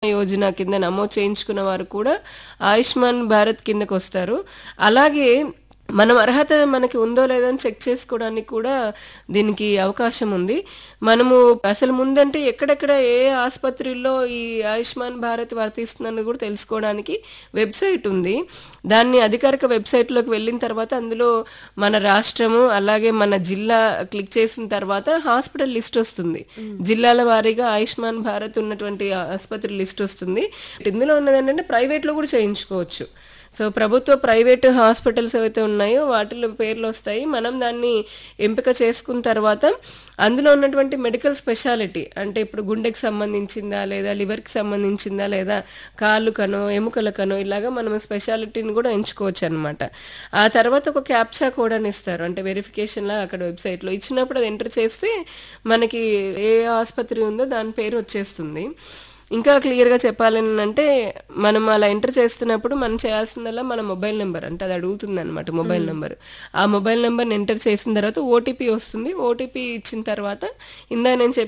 యోజన కింద నమోదు చేయించుకున్న వారు కూడా ఆయుష్మాన్ భారత్ కిందకు వస్తారు అలాగే మనం అర్హత మనకి ఉందో లేదో అని చెక్ చేసుకోవడానికి కూడా దీనికి అవకాశం ఉంది మనము అసలు ముందంటే ఎక్కడెక్కడ ఏ ఆసుపత్రుల్లో ఈ ఆయుష్మాన్ భారత్ వర్తిస్తుందని కూడా తెలుసుకోవడానికి వెబ్సైట్ ఉంది దాన్ని అధికారిక వెబ్సైట్లోకి వెళ్ళిన తర్వాత అందులో మన రాష్ట్రము అలాగే మన జిల్లా క్లిక్ చేసిన తర్వాత హాస్పిటల్ లిస్ట్ వస్తుంది జిల్లాల వారీగా ఆయుష్మాన్ భారత్ ఉన్నటువంటి ఆసుపత్రి లిస్ట్ వస్తుంది ఇందులో ఉన్నది ఏంటంటే ప్రైవేట్లో కూడా చేయించుకోవచ్చు సో ప్రభుత్వ ప్రైవేట్ హాస్పిటల్స్ ఏవైతే ఉన్నాయో వాటిలో పేర్లు వస్తాయి మనం దాన్ని ఎంపిక చేసుకున్న తర్వాత అందులో ఉన్నటువంటి మెడికల్ స్పెషాలిటీ అంటే ఇప్పుడు గుండెకి సంబంధించిందా లేదా లివర్కి సంబంధించిందా లేదా కాళ్ళకనో ఎముకలకనో ఇలాగా మనం స్పెషాలిటీని కూడా ఎంచుకోవచ్చు అనమాట ఆ తర్వాత ఒక క్యాప్చా కోడ్ అని ఇస్తారు అంటే వెరిఫికేషన్లా అక్కడ వెబ్సైట్లో ఇచ్చినప్పుడు అది ఎంటర్ చేస్తే మనకి ఏ ఆసుపత్రి ఉందో దాని పేరు వచ్చేస్తుంది ఇంకా క్లియర్గా చెప్పాలని అంటే మనం అలా ఎంటర్ చేస్తున్నప్పుడు మనం చేయాల్సిందల్లా మన మొబైల్ నెంబర్ అంటే అది అడుగుతుంది అనమాట మొబైల్ నెంబర్ ఆ మొబైల్ నెంబర్ని ఎంటర్ చేసిన తర్వాత ఓటీపీ వస్తుంది ఓటీపీ ఇచ్చిన తర్వాత ఇందా నేను చెప్పిన